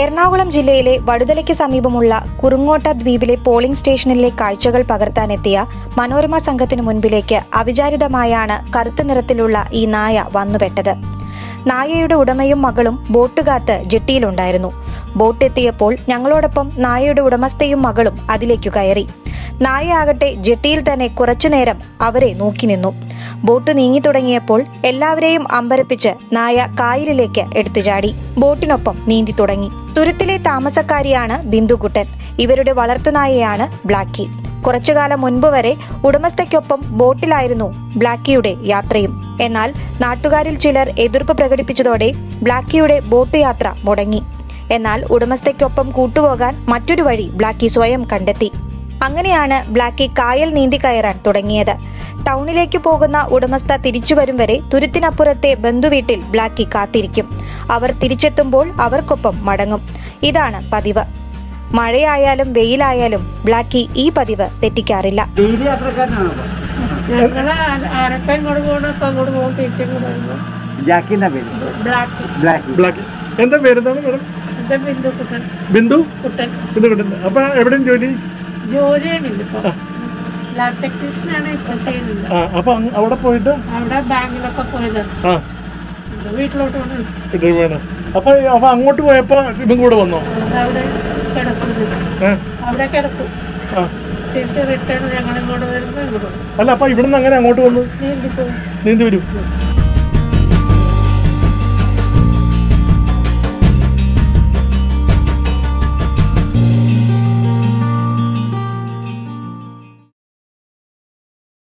എറണാകുളം ജില്ലയിലെ വടുതലയ്ക്ക് സമീപമുള്ള കുറുങ്ങോട്ട ദ്വീപിലെ പോളിംഗ് സ്റ്റേഷനിലെ കാഴ്ചകൾ പകർത്താനെത്തിയ മനോരമ സംഘത്തിനു മുൻപിലേക്ക് അവിചാരിതമായാണ് കറുത്ത നിറത്തിലുള്ള ഈ നായ വന്നുപെട്ടത് നായയുടെ ഉടമയും മകളും ബോട്ട് കാത്ത് ജെട്ടിയിലുണ്ടായിരുന്നു ബോട്ട് എത്തിയപ്പോൾ ഞങ്ങളോടൊപ്പം നായയുടെ ഉടമസ്ഥയും മകളും അതിലേക്കു കയറി നായ ആകട്ടെ ജെട്ടിയിൽ തന്നെ കുറച്ചുനേരം അവരെ നോക്കി നിന്നു ബോട്ട് നീങ്ങി തുടങ്ങിയപ്പോൾ എല്ലാവരെയും അമ്പരപ്പിച്ച് നായ കായലിലേക്ക് എടുത്തു ചാടി ബോട്ടിനൊപ്പം നീന്തി തുടങ്ങി തുരുത്തിലെ താമസക്കാരിയാണ് ബിന്ദുകുട്ടൻ ഇവരുടെ വളർത്തുനായയാണ് ബ്ലാക്കി കുറച്ചുകാലം മുൻപ് വരെ ഉടമസ്ഥയ്ക്കൊപ്പം ബോട്ടിലായിരുന്നു ബ്ലാക്കിയുടെ യാത്രയും എന്നാൽ നാട്ടുകാരിൽ ചിലർ എതിർപ്പ് പ്രകടിപ്പിച്ചതോടെ ബ്ലാക്കിയുടെ ബോട്ട് യാത്ര മുടങ്ങി എന്നാൽ ഉടമസ്ഥയ്ക്കൊപ്പം കൂട്ടുപോകാൻ മറ്റൊരു വഴി ബ്ലാക്കി സ്വയം കണ്ടെത്തി അങ്ങനെയാണ് ബ്ലാക്കി കായൽ നീന്തി കയറാൻ തുടങ്ങിയത് ടൗണിലേക്ക് പോകുന്ന ഉടമസ്ഥ തിരിച്ചു വരും വരെ തുരുത്തിനപ്പുറത്തെ ബന്ധുവീട്ടിൽ ബ്ലാക്കി കാത്തിരിക്കും അവർ തിരിച്ചെത്തുമ്പോൾ അവർക്കൊപ്പം മടങ്ങും ഇതാണ് പതിവ് മഴയായാലും വെയിലായാലും ബ്ലാക്കി ഈ പതിവ് തെറ്റിക്കാറില്ല ഡെയിലി യാത്രക്കാരനാണോ ഞങ്ങൾ ആരൊക്കെ ഇങ്ങോട്ട് പോകണം അപ്പൊ അങ്ങോട്ട് പോകും തിരിച്ചിങ്ങോട്ട് വരുമ്പോൾ ജാക്കിന്റെ പേര് ബ്ലാക്ക് ബ്ലാക്ക് ബ്ലാക്ക് എന്താ പേരെന്താണ് മേഡം എന്റെ ബിന്ദു കുട്ടൻ ബിന്ദു കുട്ടൻ ബിന്ദു കിട്ടുന്നത് അപ്പൊ എവിടെയും ജോലി ജോലിയാണില്ല ഇപ്പൊ ലാബ് ടെക്നീഷ്യനാണ് ഇപ്പൊ ചെയ്യുന്നത് ആ അപ്പൊ അങ്ങ് അവിടെ പോയിട്ട് അവിടെ ബാങ്കിലൊക്കെ പോയത് ആ വീട്ടിലോട്ട് കൊണ്ട് ഇത് വേണം അപ്പൊ അപ്പൊ അങ്ങോട്ട് പോയപ്പോ ഇവൻ കൂടെ വന്നോ അവിടെ കിടക്കുന്നത് ഏ? അവിടെ കിടക്കും ആ തിരിച്ച് റിട്ടേൺ ഞങ്ങൾ ഇങ്ങോട്ട് വരുമ്പോൾ ഇങ്ങോട്ട് വരും. അല്ല അപ്പൊ ഇവിടുന്ന് അങ്ങനെ അങ്ങോട്ട് വന്നു നീന്തി പോകും നീന്തി വരും